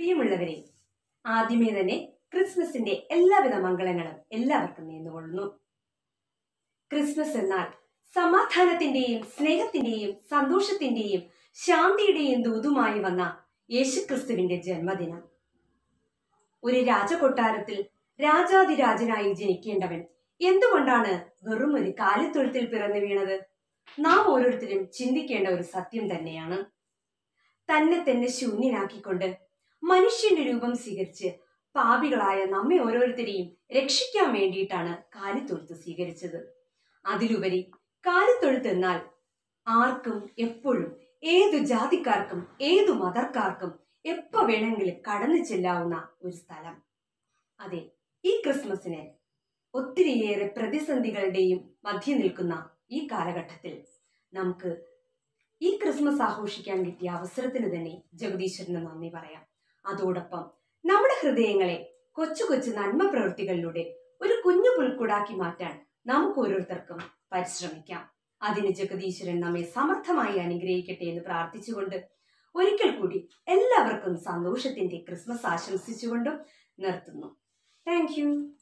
പ്രിയമുള്ളവരെ ആദ്യമേ തന്നെ ക്രിസ്മസിന്റെ എല്ലാവിധ മംഗളങ്ങളും എല്ലാവർക്കും നേർന്നുകൊള്ളുന്നു ക്രിസ്മസ് എന്നാൽ സമാധാനത്തിന്റെയും സ്നേഹത്തിന്റെയും സന്തോഷത്തിന്റെയും ശാന്തിയുടെയും ദൂതുമായി വന്ന യേശുക്രിസ്തുവിന്റെ ജന്മദിനം ഒരു രാജകൊട്ടാരത്തിൽ രാജാതിരാജനായി ജനിക്കേണ്ടവൻ എന്തുകൊണ്ടാണ് വെറും ഒരു കാലിത്തൊഴുത്തിൽ പിറന്നു വീണത് നാം ഓരോരുത്തരും ചിന്തിക്കേണ്ട ഒരു സത്യം തന്നെയാണ് തന്നെ തന്നെ ശൂന്യനാക്കിക്കൊണ്ട് മനുഷ്യന്റെ രൂപം സ്വീകരിച്ച് പാപികളായ നമ്മെ ഓരോരുത്തരെയും രക്ഷിക്കാൻ വേണ്ടിയിട്ടാണ് കാലിത്തൊഴുത്ത് സ്വീകരിച്ചത് അതിലുപരി കാലിത്തൊഴുത്ത് എന്നാൽ ആർക്കും എപ്പോഴും ഏതു ജാതിക്കാർക്കും ഏതു മതക്കാർക്കും എപ്പോ വേണമെങ്കിലും കടന്നു ചെല്ലാവുന്ന ഒരു സ്ഥലം അതെ ഈ ക്രിസ്മസിന് ഒത്തിരിയേറെ പ്രതിസന്ധികളുടെയും മധ്യ നിൽക്കുന്ന ഈ കാലഘട്ടത്തിൽ നമുക്ക് ഈ ക്രിസ്മസ് ആഘോഷിക്കാൻ കിട്ടിയ അവസരത്തിന് തന്നെ ജഗദീശ്വരന് നന്ദി പറയാം അതോടൊപ്പം നമ്മുടെ ഹൃദയങ്ങളെ കൊച്ചു കൊച്ചു നന്മ പ്രവൃത്തികളിലൂടെ ഒരു കുഞ്ഞു പുൽക്കൂടാക്കി മാറ്റാൻ നമുക്ക് ഓരോരുത്തർക്കും പരിശ്രമിക്കാം അതിന് ജഗദീശ്വരൻ നമ്മെ സമർത്ഥമായി അനുഗ്രഹിക്കട്ടെ എന്ന് പ്രാർത്ഥിച്ചുകൊണ്ട് ഒരിക്കൽ കൂടി എല്ലാവർക്കും സന്തോഷത്തിന്റെ ക്രിസ്മസ് ആശംസിച്ചുകൊണ്ടും നിർത്തുന്നു താങ്ക്